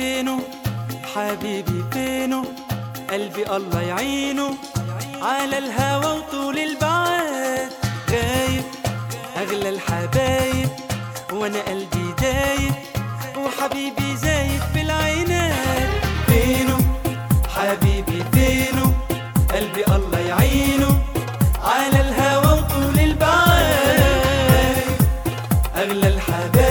فينه حبيبي فينه قلبي الله يعينه على الهوى وطول البعاد غايب أغلى الحبايب وأنا قلبي دايب وحبيبي زايد بالعينات فينه حبيبي فينه قلبي الله يعينه على الهوى وطول البعاد أغلى الحبايب